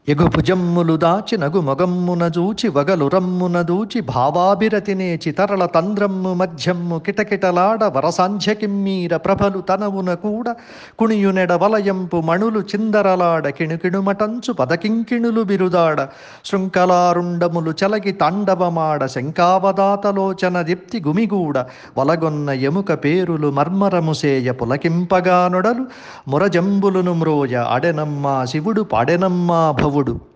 ఎగుపు జమ్ములు దాచి నగు మొగమ్మున జూచి వగలు రమ్మున దూచి భావాభిరతినేచి తరళ తంద్రమ్ము మధ్యమ్ము కిటకిటలాడ వరసాంధ్యకిమ్మీర ప్రభలు తనవున కూడా కుణియునెడ వలయంపు మణులు చిందరలాడ కిణుకిణుమటంచు పదకింకిణులు బిరుదాడ శృంఖలారుండములు చలగి తాండవమాడ శంకావదాతలోచన దీప్తి గుమిగూడ వలగొన్న ఎముక పేరులు మర్మరముసేయ పులకింపగా నొడలు మురజంబులును మ్రోయ అడెనమ్మా శివుడు పాడెనమ్మా భవుడు